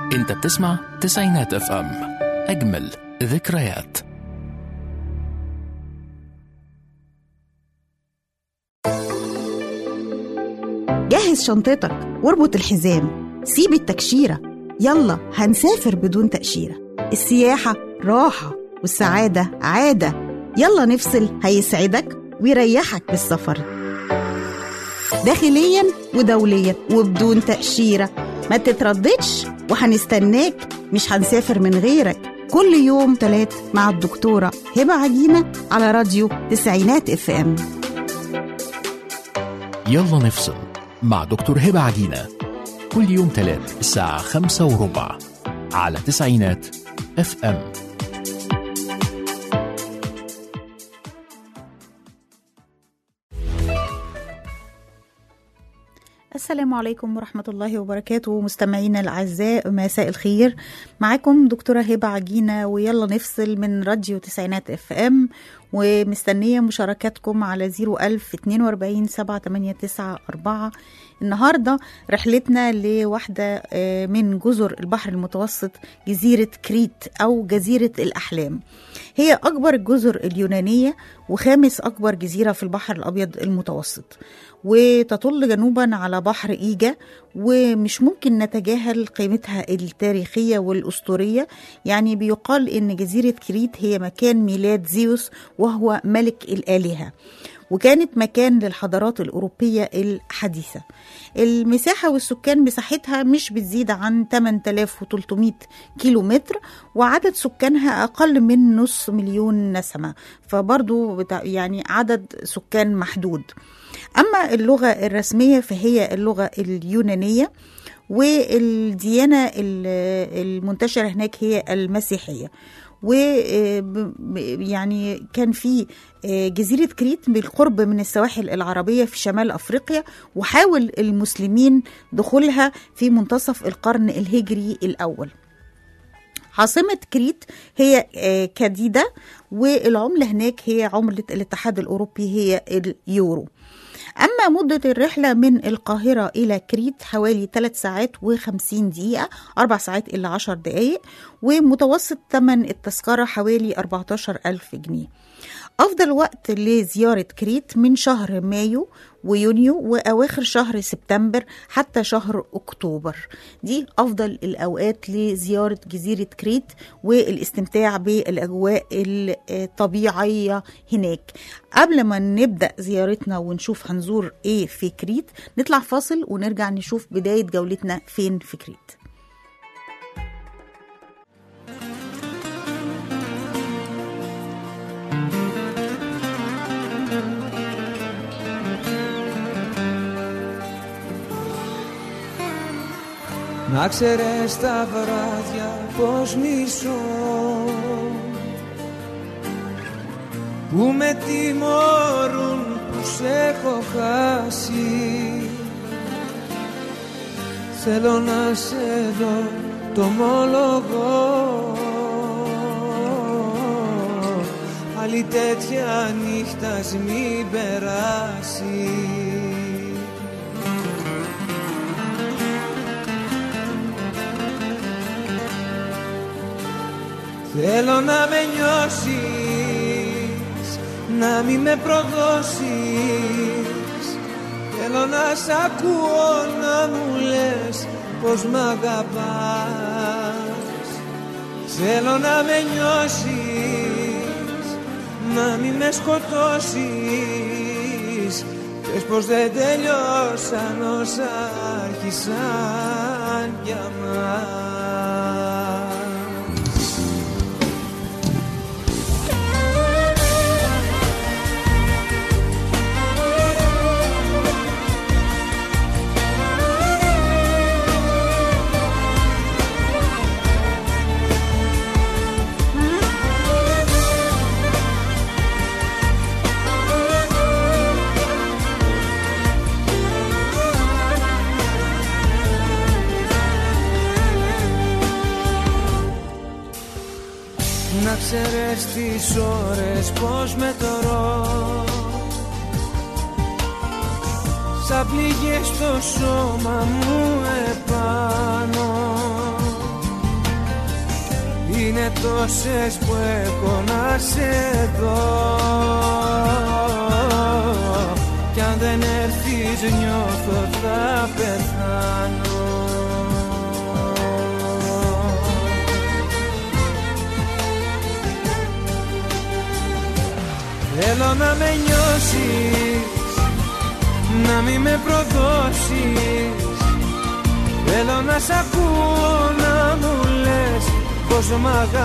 انت بتسمع تسعينات اف ام اجمل ذكريات جهز شنطتك واربط الحزام سيب التكشيرة يلا هنسافر بدون تأشيرة السياحة راحة والسعادة عادة يلا نفصل هيسعدك ويريحك بالسفر داخليا ودوليا وبدون تأشيرة ما تترددش وهنستناك مش هنسافر من غيرك كل يوم تلات مع الدكتورة هبة عجينة على راديو تسعينات اف ام يلا نفصل مع دكتور هبة عجينة كل يوم تلات الساعة خمسة وربع على تسعينات اف ام السلام عليكم ورحمة الله وبركاته مستمعينا الأعزاء مساء الخير معاكم دكتورة هبة عجينة ويلا نفصل من راديو تسعينات اف ام ومستنية مشاركاتكم على 01000 42 789 النهاردة رحلتنا لواحدة آه، من جزر البحر المتوسط جزيرة كريت أو جزيرة الأحلام هي أكبر الجزر اليونانية وخامس أكبر جزيرة في البحر الأبيض المتوسط وتطل جنوبا على بحر إيجا ومش ممكن نتجاهل قيمتها التاريخية والأسطورية يعني بيقال إن جزيرة كريت هي مكان ميلاد زيوس وهو ملك الآلهة وكانت مكان للحضارات الأوروبية الحديثة المساحة والسكان مساحتها مش بتزيد عن 8300 كيلو متر وعدد سكانها أقل من نص مليون نسمة فبرضو بتاع يعني عدد سكان محدود أما اللغة الرسمية فهي اللغة اليونانية والديانة ال- المنتشرة هناك هي المسيحية و يعني كان في آه، جزيرة كريت بالقرب من السواحل العربية في شمال أفريقيا وحاول المسلمين دخولها في منتصف القرن الهجري الأول عاصمة كريت هي آه، كديدة والعملة هناك هي عملة الاتحاد الأوروبي هي اليورو أما مدة الرحلة من القاهرة إلى كريت حوالي 3 ساعات و50 دقيقة 4 ساعات إلا 10 دقايق ومتوسط ثمن التذكرة حوالي 14 ألف جنيه أفضل وقت لزيارة كريت من شهر مايو ويونيو وأواخر شهر سبتمبر حتى شهر أكتوبر دي أفضل الأوقات لزيارة جزيرة كريت والاستمتاع بالأجواء الطبيعية هناك قبل ما نبدأ زيارتنا ونشوف هنزور إيه في كريت نطلع فاصل ونرجع نشوف بداية جولتنا فين في كريت Να ξέρεις τα βράδια πως μισώ Που με τιμωρούν που σε έχω χάσει Θέλω να σε δω το ομολογώ Άλλη τέτοια νύχτας μην περάσει Θέλω να με νιώσεις, να μην με προδώσεις Θέλω να σ' ακούω να μου λες πως μ' αγαπάς Θέλω να με νιώσεις, να μην με σκοτώσεις Πες πως δεν τελειώσαν όσα άρχισαν για μας Να ξέρεις τις ώρες πως μετρώ Σαν πληγές στο σώμα μου επάνω Είναι τόσες που έχω να σε δω Κι αν δεν έρθεις νιώθω θα πεθάνω Θέλω να με νιώσεις Να μη με προδώσεις Θέλω να σ' ακούω να μου λες πως μ'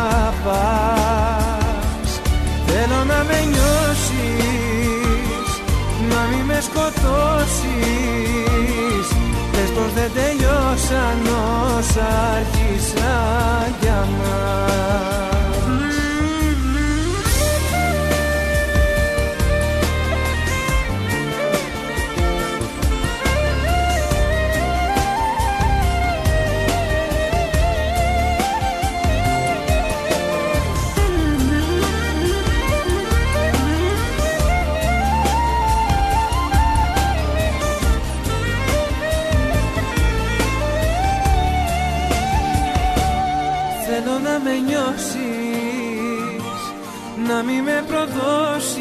αγαπάς Θέλω να με νιώσεις Να μη με σκοτώσεις Πες πως δεν τελειώσαν όσα άρχισαν για μας Θέλω να με νιώσεις Να μη με προδώσεις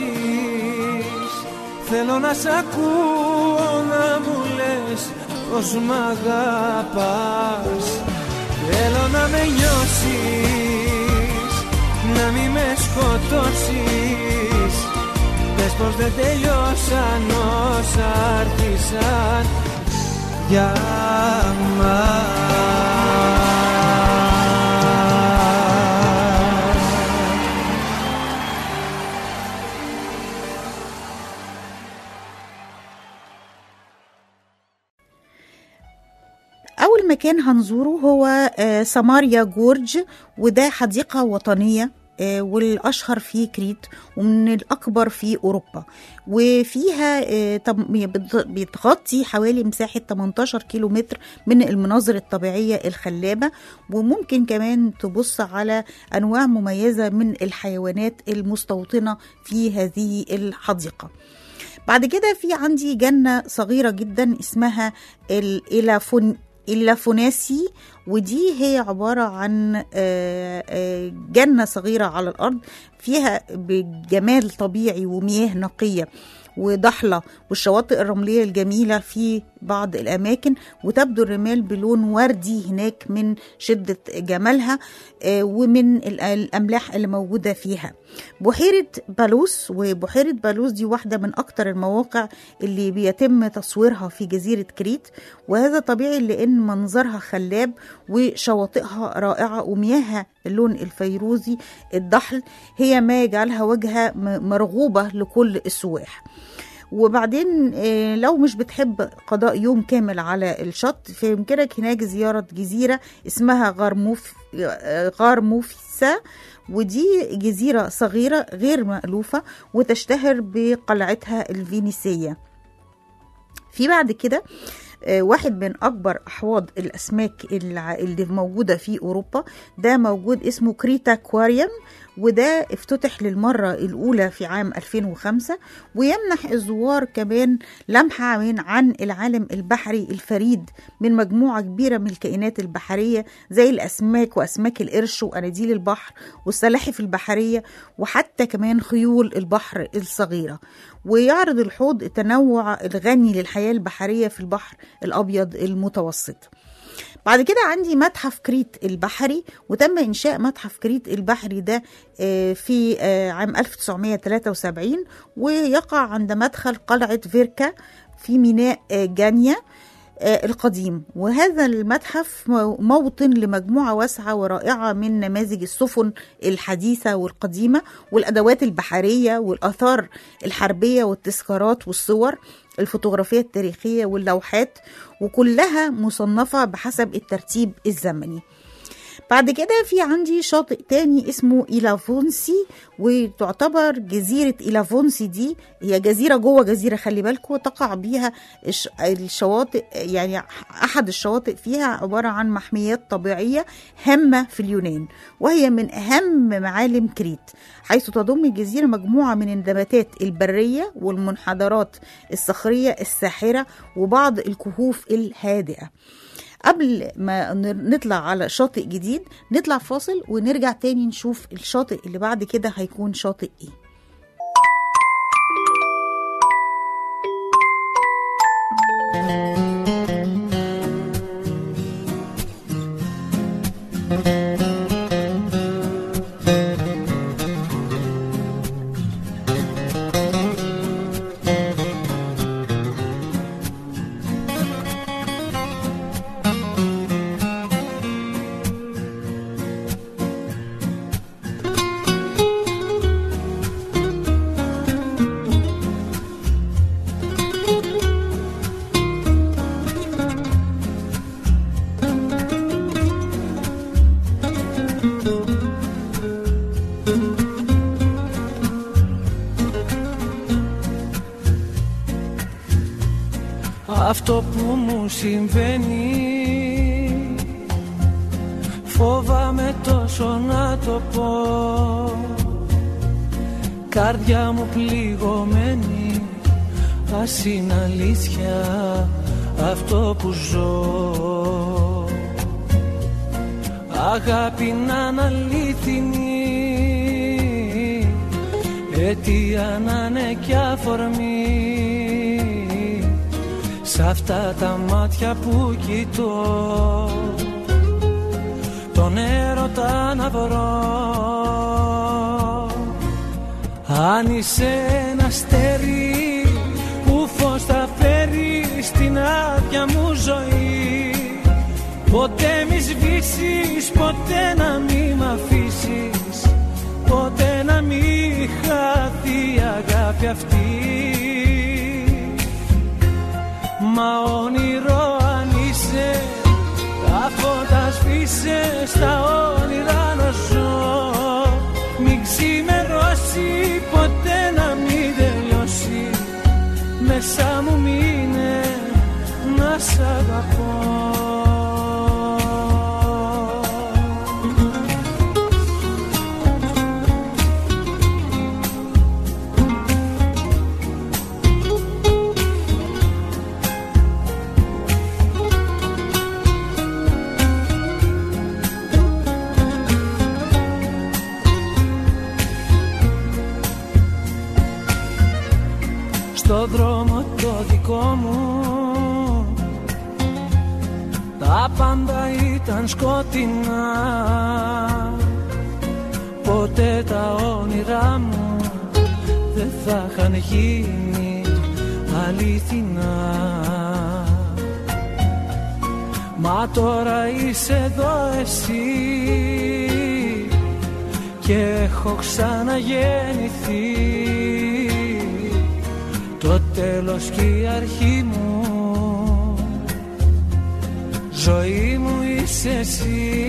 Θέλω να σ' ακούω να μου λες πως μ' αγαπάς Θέλω να με νιώσεις Να μη με σκοτώσεις Πες πως δεν τελειώσαν όσα άρχισαν για μας أول مكان هنزوره هو آه، سماريا جورج وده حديقة وطنية آه، والأشهر في كريت ومن الأكبر في أوروبا وفيها آه، طب- بت- بتغطي حوالي مساحة 18 كيلو متر من المناظر الطبيعية الخلابة وممكن كمان تبص على أنواع مميزة من الحيوانات المستوطنة في هذه الحديقة بعد كده في عندي جنة صغيرة جدا اسمها الإلافون اللافوناسي ودي هي عبارة عن آه، آه، جنة صغيرة على الأرض فيها بجمال طبيعي ومياه نقية وضحلة والشواطئ الرملية الجميلة في بعض الأماكن وتبدو الرمال بلون وردي هناك من شدة جمالها آه، ومن ال- الأملاح اللي موجودة فيها بحيرة بالوس وبحيرة بالوس دي واحدة من أكتر المواقع اللي بيتم تصويرها في جزيرة كريت وهذا طبيعي لأن منظرها خلاب وشواطئها رائعة ومياهها اللون الفيروزي الضحل هي ما يجعلها وجهة م- مرغوبة لكل السواح وبعدين آه، لو مش بتحب قضاء يوم كامل على الشط فيمكنك هناك زيارة جزيرة اسمها غرموف آه، غرموفسا ودي جزيرة صغيرة غير مألوفة وتشتهر بقلعتها الفينيسية في بعد كده آه، واحد من أكبر أحواض الأسماك الع- اللي موجودة في أوروبا ده موجود اسمه كريتا أكواريوم وده افتتح للمرة الأولى في عام 2005 ويمنح الزوار كمان لمحة من عن العالم البحري الفريد من مجموعة كبيرة من الكائنات البحرية زي الأسماك وأسماك القرش وأناديل البحر والسلاحف البحرية وحتى كمان خيول البحر الصغيرة ويعرض الحوض التنوع الغني للحياة البحرية في البحر الأبيض المتوسط بعد كده عندي متحف كريت البحري وتم إنشاء متحف كريت البحري ده آه، في آه، عام 1973 ويقع عند مدخل قلعة فيركا في ميناء آه، جانيا آه، القديم وهذا المتحف مو- موطن لمجموعة واسعة ورائعة من نماذج السفن الحديثة والقديمة والأدوات البحرية والآثار الحربية والتذكارات والصور الفوتوغرافية التاريخية واللوحات وكلها مصنفة بحسب الترتيب الزمني بعد كده في عندي شاطئ تاني اسمه إيلافونسي وتعتبر جزيرة إيلافونسي دي هي جزيرة جوه جزيرة خلي بالكم تقع بيها الش- الشواطئ يعني أحد الشواطئ فيها عبارة عن محميات طبيعية هامة في اليونان وهي من أهم معالم كريت حيث تضم الجزيرة مجموعة من النباتات البرية والمنحدرات الصخرية الساحرة وبعض الكهوف الهادئة قبل ما ن- نطلع على شاطئ جديد نطلع فاصل ونرجع تاني نشوف الشاطئ اللي بعد كده هيكون شاطئ ايه Αυτό που μου συμβαίνει Φόβαμαι τόσο να το πω Κάρδια μου πληγωμένη Ας είναι αλήθεια αυτό που ζω Αγάπη να είναι αλήθινη Αιτία να είναι κι αφορμή Σ' αυτά τα μάτια που κοιτώ Τον έρωτα να βρω Αν είσαι ένα αστέρι Που φως θα φέρει στην άδεια μου ζωή Ποτέ μη σβήσεις, ποτέ να μη μ' αφήσεις Ποτέ να μη χαθεί η αγάπη αυτή Μα όνειρο αν είσαι Τα φώτα σβήσε στα όνειρα να ζω Μην ξημερώσει ποτέ να μην τελειώσει Μέσα μου μείνε να σ' αγαπώ στο δρόμο το δικό μου Τα πάντα ήταν σκοτεινά Ποτέ τα όνειρά μου δεν θα είχαν γίνει αληθινά Μα τώρα είσαι εδώ εσύ και έχω ξαναγεννηθεί το τέλος και η αρχή μου ζωή μου είσαι εσύ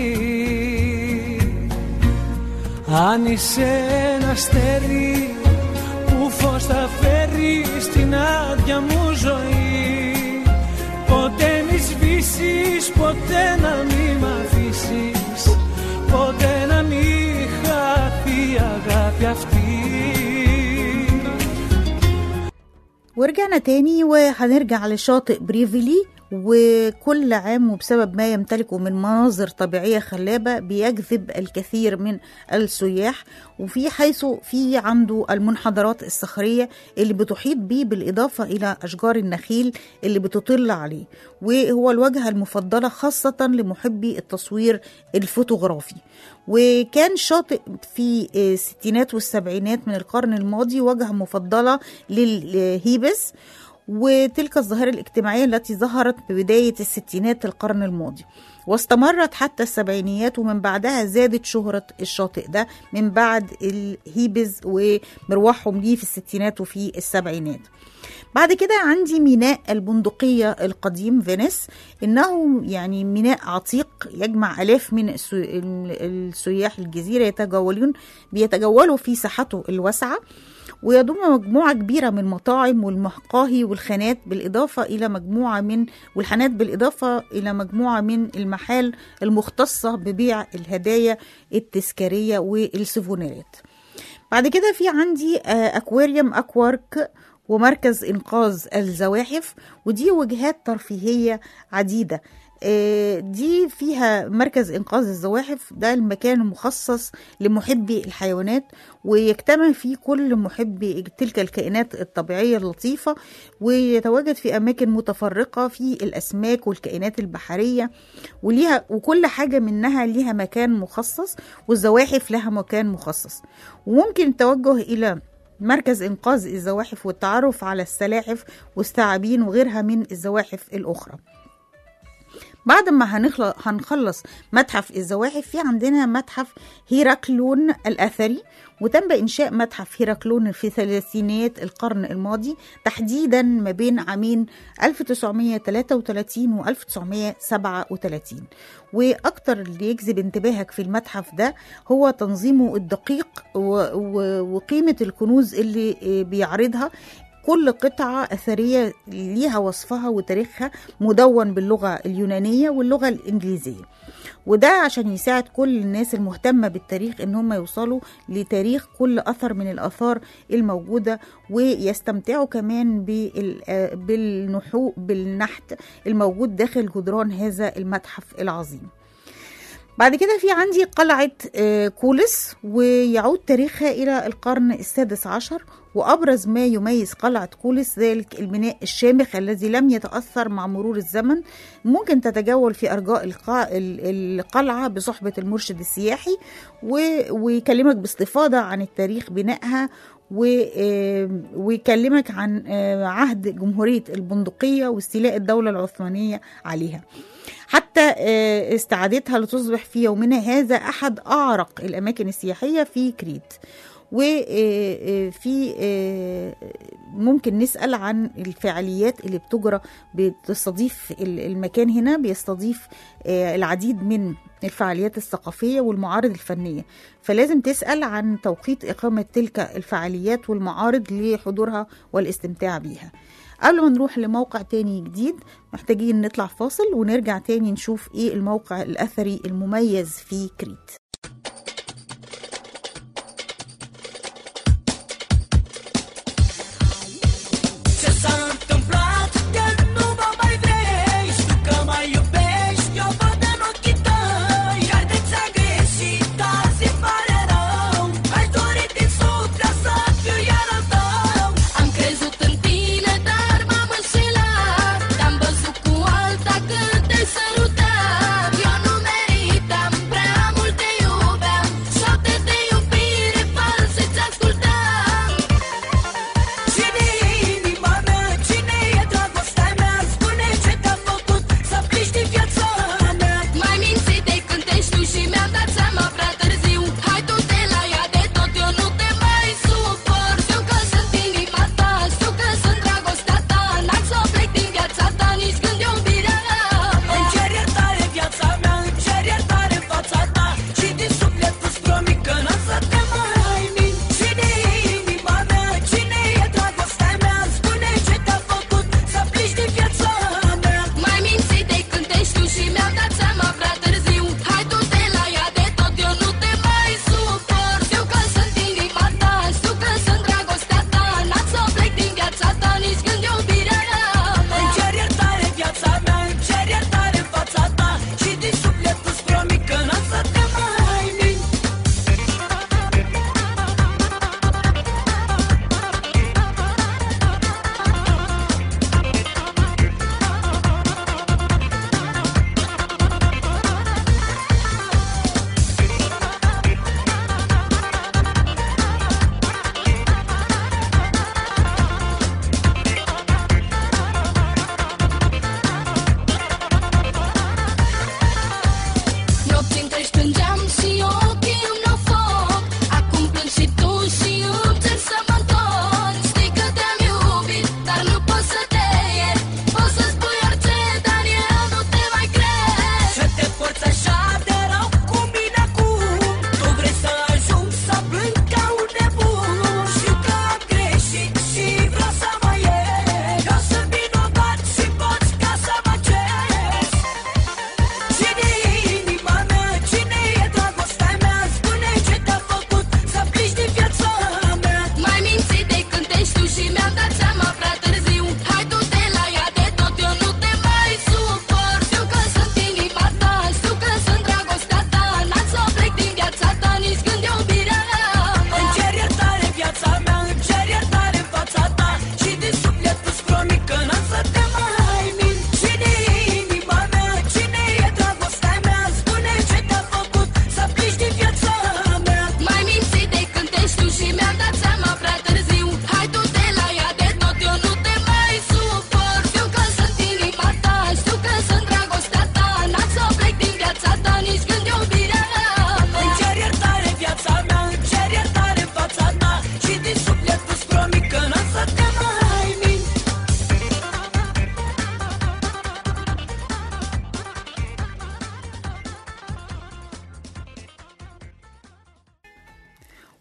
αν είσαι ένα αστέρι που φως θα φέρει στην άδεια μου ζωή ποτέ μη σβήσεις, ποτέ να μη μ' αφήσεις ποτέ να μη χαθεί η αγάπη αυτή ورجعنا تاني وهنرجع لشاطئ بريفلي وكل عام وبسبب ما يمتلكه من مناظر طبيعية خلابة بيجذب الكثير من السياح وفي حيث في عنده المنحدرات الصخرية اللي بتحيط به بالإضافة إلى أشجار النخيل اللي بتطل عليه وهو الوجهة المفضلة خاصة لمحبي التصوير الفوتوغرافي وكان شاطئ في الستينات والسبعينات من القرن الماضي وجهة مفضلة للهيبس وتلك الظاهرة الاجتماعية التي ظهرت ببداية الستينات القرن الماضي واستمرت حتى السبعينيات ومن بعدها زادت شهرة الشاطئ ده من بعد الهيبز ومروحهم ليه في الستينات وفي السبعينات بعد كده عندي ميناء البندقية القديم فينيس إنه يعني ميناء عتيق يجمع آلاف من السو- السياح الجزيرة يتجولون بيتجولوا في ساحته الواسعة ويضم مجموعة كبيرة من المطاعم والمقاهي والخانات بالإضافة إلى مجموعة من والحانات بالإضافة إلى مجموعة من المحال المختصة ببيع الهدايا التذكارية والسيفونيرات بعد كده في عندي آه، أكواريوم أكوارك ومركز إنقاذ الزواحف ودي وجهات ترفيهية عديدة آه، دي فيها مركز إنقاذ الزواحف ده المكان المخصص لمحبي الحيوانات ويجتمع فيه كل محبي تلك الكائنات الطبيعية اللطيفة ويتواجد في أماكن متفرقة في الأسماك والكائنات البحرية وليها وكل حاجة منها ليها مكان مخصص والزواحف لها مكان مخصص وممكن التوجه إلى مركز إنقاذ الزواحف والتعرف على السلاحف والثعابين وغيرها من الزواحف الأخرى بعد ما هنخل- هنخلص متحف الزواحف في عندنا متحف هيراكلون الأثري وتم إنشاء متحف هيراكلون في ثلاثينيات القرن الماضي تحديدا ما بين عامين 1933 و 1937 وأكتر اللي يجذب انتباهك في المتحف ده هو تنظيمه الدقيق و- و- وقيمة الكنوز اللي آه، بيعرضها كل قطعة أثرية ليها وصفها وتاريخها مدون باللغة اليونانية واللغة الإنجليزية وده عشان يساعد كل الناس المهتمة بالتاريخ إن هم يوصلوا لتاريخ كل أثر من الآثار الموجودة ويستمتعوا كمان بال- آه، بالنحو بالنحت الموجود داخل جدران هذا المتحف العظيم بعد كده في عندي قلعة آه، كولس ويعود تاريخها إلى القرن السادس عشر وأبرز ما يميز قلعة كولس ذلك البناء الشامخ الذي لم يتأثر مع مرور الزمن ممكن تتجول في أرجاء القا- ال- القلعة بصحبة المرشد السياحي و- ويكلمك باستفاضة عن التاريخ بنائها و- آه، ويكلمك عن آه، عهد جمهورية البندقية واستيلاء الدولة العثمانية عليها حتى آه، استعادتها لتصبح في يومنا هذا أحد أعرق الأماكن السياحية في كريت وفي ممكن نسأل عن الفعاليات اللي بتجرى بتستضيف ال- المكان هنا بيستضيف آه، العديد من الفعاليات الثقافية والمعارض الفنية فلازم تسأل عن توقيت إقامة تلك الفعاليات والمعارض لحضورها والاستمتاع بيها قبل ما نروح لموقع تاني جديد محتاجين نطلع فاصل ونرجع تاني نشوف ايه الموقع الأثري المميز في كريت Se sunt întâmplat că nu mă mai vrei Știu că mai iubești, eu văd în ochii tăi Chiar de ți-a greșit, azi îmi pare rău Aș dori din suflet să fiu iar al tău Am crezut în tine, dar m-am înșelat Te-am văzut cu alta când te sărutam Eu nu meritam prea multe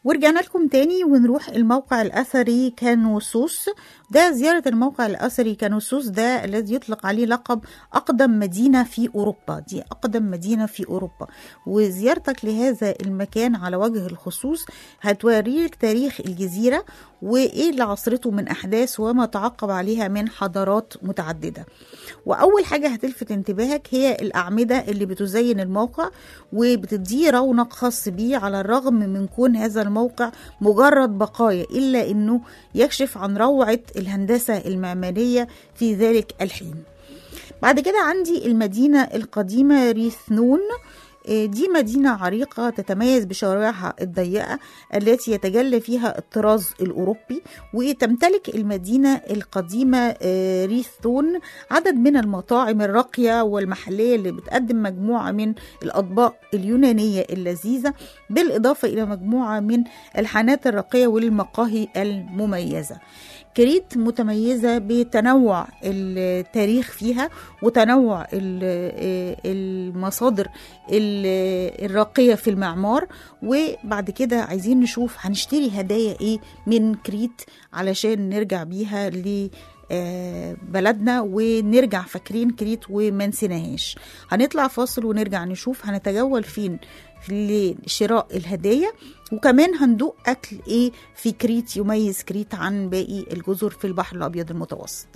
ورجعنا لكم تاني ونروح الموقع الأثري كانوسوس ده زيارة الموقع الأثري كانوسوس ده الذي يطلق عليه لقب أقدم مدينة في أوروبا دي أقدم مدينة في أوروبا وزيارتك لهذا المكان على وجه الخصوص هتوريك تاريخ الجزيرة وإيه اللي عصرته من أحداث وما تعقب عليها من حضارات متعددة وأول حاجة هتلفت انتباهك هي الأعمدة اللي بتزين الموقع وبتديه رونق خاص بيه على الرغم من كون هذا الموقع مجرد بقايا إلا أنه يكشف عن روعة الهندسة المعمارية في ذلك الحين بعد كده عندي المدينة القديمة ريثنون آه، دي مدينة عريقة تتميز بشوارعها الضيقة التي يتجلى فيها الطراز الأوروبي وتمتلك المدينة القديمة آه، ريثون عدد من المطاعم الراقية والمحلية اللي بتقدم مجموعة من الأطباق اليونانية اللذيذة بالإضافة إلى مجموعة من الحانات الراقية والمقاهي المميزة كريت متميزة بتنوع التاريخ فيها وتنوع ال- المصادر ال- الراقية في المعمار وبعد كده عايزين نشوف هنشتري هدايا ايه من كريت علشان نرجع بيها ل آه، بلدنا ونرجع فاكرين كريت وما نسيناهاش هنطلع فاصل ونرجع نشوف هنتجول فين لشراء الهدايا وكمان هندوق اكل ايه في كريت يميز كريت عن باقي الجزر في البحر الابيض المتوسط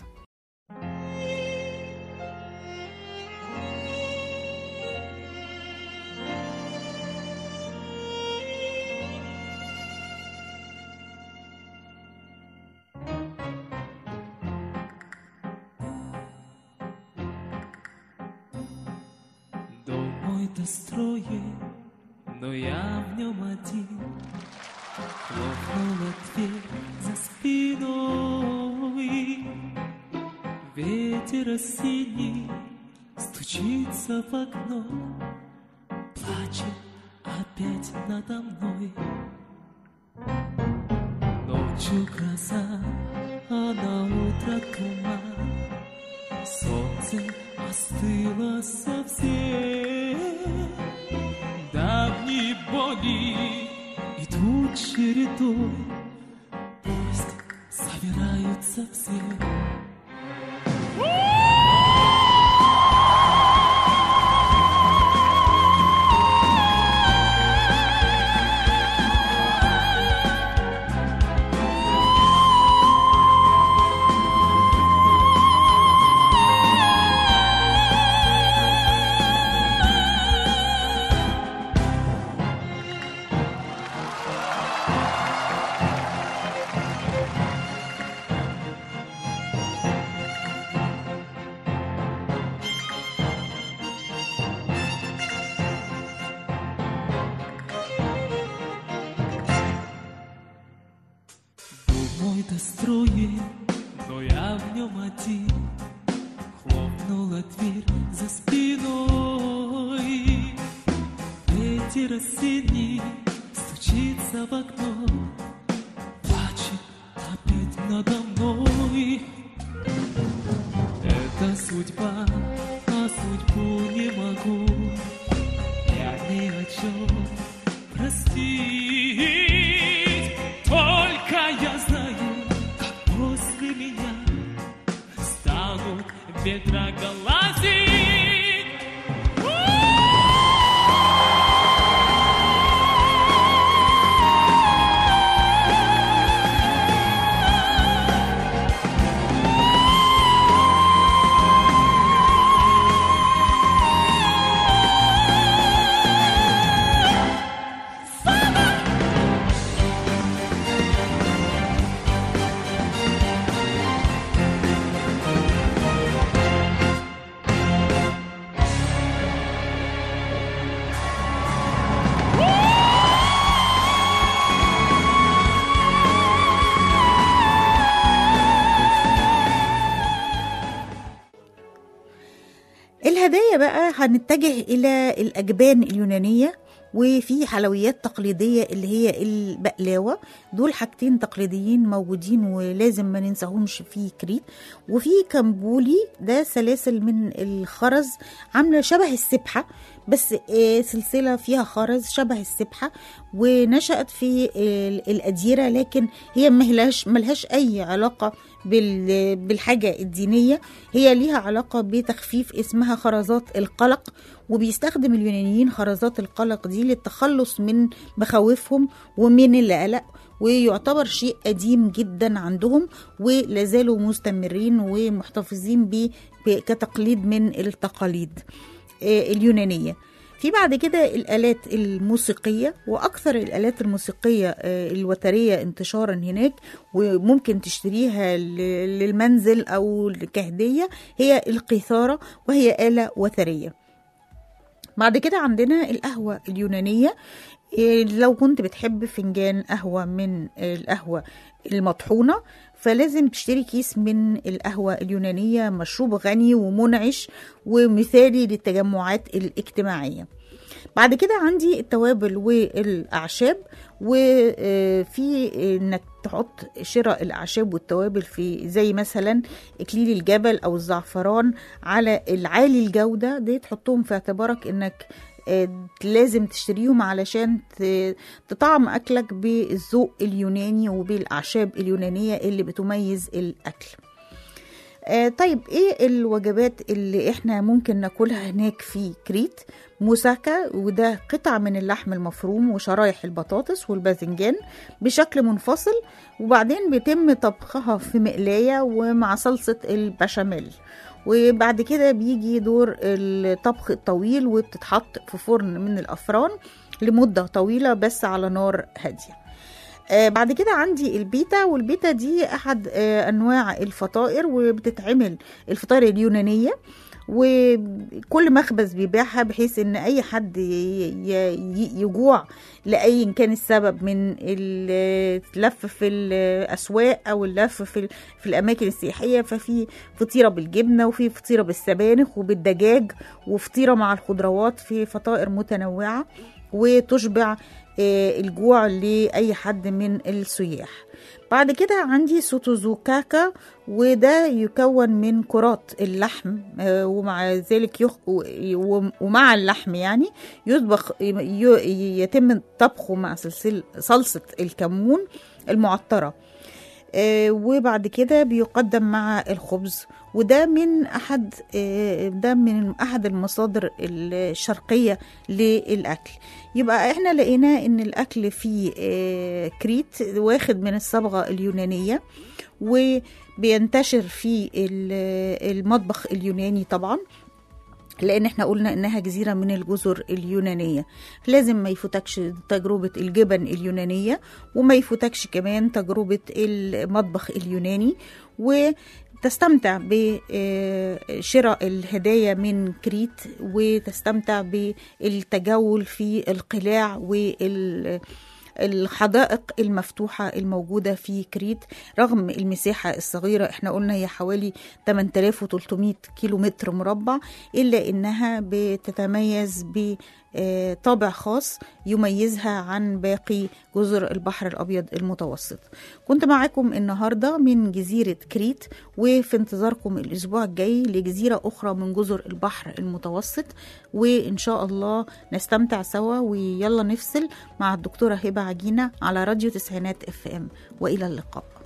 Дом мой достроен, но я в нем один. Хлопнула дверь за спиной. Ветер осенний стучится в окно, Плачет опять надо мной. Ночью гроза, а на утро туман. Солнце остыло совсем Давние боли идут чередой Пусть собираются все Дом мой достроен, но я в нем один. Хлопнула дверь за спиной. Ветер осенний стучится в окно. Плачет опять надо мной. Это судьба, а судьбу не могу. Я ни о чем простить. Только я знаю, как после меня станут ветра глазить. الهدايا بقى هنتجه إلى الأجبان اليونانية وفي حلويات تقليدية اللي هي البقلاوة دول حاجتين تقليديين موجودين ولازم ما ننساهمش في كريت وفي كمبولي ده سلاسل من الخرز عاملة شبه السبحة بس آه، سلسلة فيها خرز شبه السبحة ونشأت في ال- الأديرة لكن هي ملهاش ملهاش أي علاقة بال- بالحاجة الدينية هي ليها علاقة بتخفيف اسمها خرزات القلق وبيستخدم اليونانيين خرزات القلق دي للتخلص من مخاوفهم ومن القلق ويعتبر شيء قديم جدا عندهم ولازالوا مستمرين ومحتفظين بيه ب- كتقليد من التقاليد آه، اليونانية في بعد كده الآلات الموسيقية وأكثر الآلات الموسيقية آه، الوترية انتشارا هناك وممكن تشتريها ل- للمنزل أو كهدية هي القيثارة وهي آلة وترية بعد كده عندنا القهوة اليونانية إيه، لو كنت بتحب فنجان قهوة من القهوة المطحونة فلازم تشتري كيس من القهوة اليونانية مشروب غني ومنعش ومثالي للتجمعات الاجتماعية بعد كده عندي التوابل والأعشاب وفي انك تحط شراء الاعشاب والتوابل في زي مثلا اكليل الجبل او الزعفران على العالي الجوده دي تحطهم في اعتبارك انك آه، لازم تشتريهم علشان ت- تطعم اكلك بالذوق اليوناني وبالاعشاب اليونانيه اللي بتميز الاكل آه، طيب ايه الوجبات اللي احنا ممكن ناكلها هناك في كريت موساكا وده قطع من اللحم المفروم وشرايح البطاطس والباذنجان بشكل منفصل وبعدين بيتم طبخها في مقلاية ومع صلصة البشاميل وبعد كده بيجي دور الطبخ الطويل وبتتحط في فرن من الأفران لمدة طويلة بس على نار هادية آه بعد كده عندي البيتا والبيتا دي احد آه انواع الفطائر وبتتعمل الفطائر اليونانيه وكل مخبز بيبيعها بحيث ان اي حد ي- ي- يجوع لاي كان السبب من اللف في الاسواق او اللف في ال- في الاماكن السياحيه ففي فطيره بالجبنه وفي فطيره بالسبانخ وبالدجاج وفطيره مع الخضروات في فطائر متنوعه وتشبع آه، الجوع لأي حد من السياح بعد كده عندي سوتوزوكاكا وده يكون من كرات اللحم آه، ومع ذلك يخ... و- ومع اللحم يعني يطبخ ي- يتم طبخه مع سلسل... صلصة الكمون المعطرة آه، وبعد كده بيقدم مع الخبز وده من احد آه، ده من احد المصادر الشرقيه للاكل يبقى احنا لقينا ان الاكل في آه، كريت واخد من الصبغه اليونانيه وبينتشر في ال- المطبخ اليوناني طبعا لان احنا قلنا انها جزيره من الجزر اليونانيه لازم ما يفوتكش تجربه الجبن اليونانيه وما يفوتكش كمان تجربه المطبخ اليوناني وتستمتع بشراء الهدايا من كريت وتستمتع بالتجول في القلاع وال الحدائق المفتوحة الموجودة في كريت رغم المساحة الصغيرة احنا قلنا هي حوالي 8300 كيلو متر مربع إلا إنها بتتميز بطابع خاص يميزها عن باقي جزر البحر الأبيض المتوسط كنت معاكم النهاردة من جزيرة كريت وفي انتظاركم الأسبوع الجاي لجزيرة أخرى من جزر البحر المتوسط وإن شاء الله نستمتع سوا ويلا نفصل مع الدكتورة هبة عجينة على راديو تسعينات اف ام وإلى اللقاء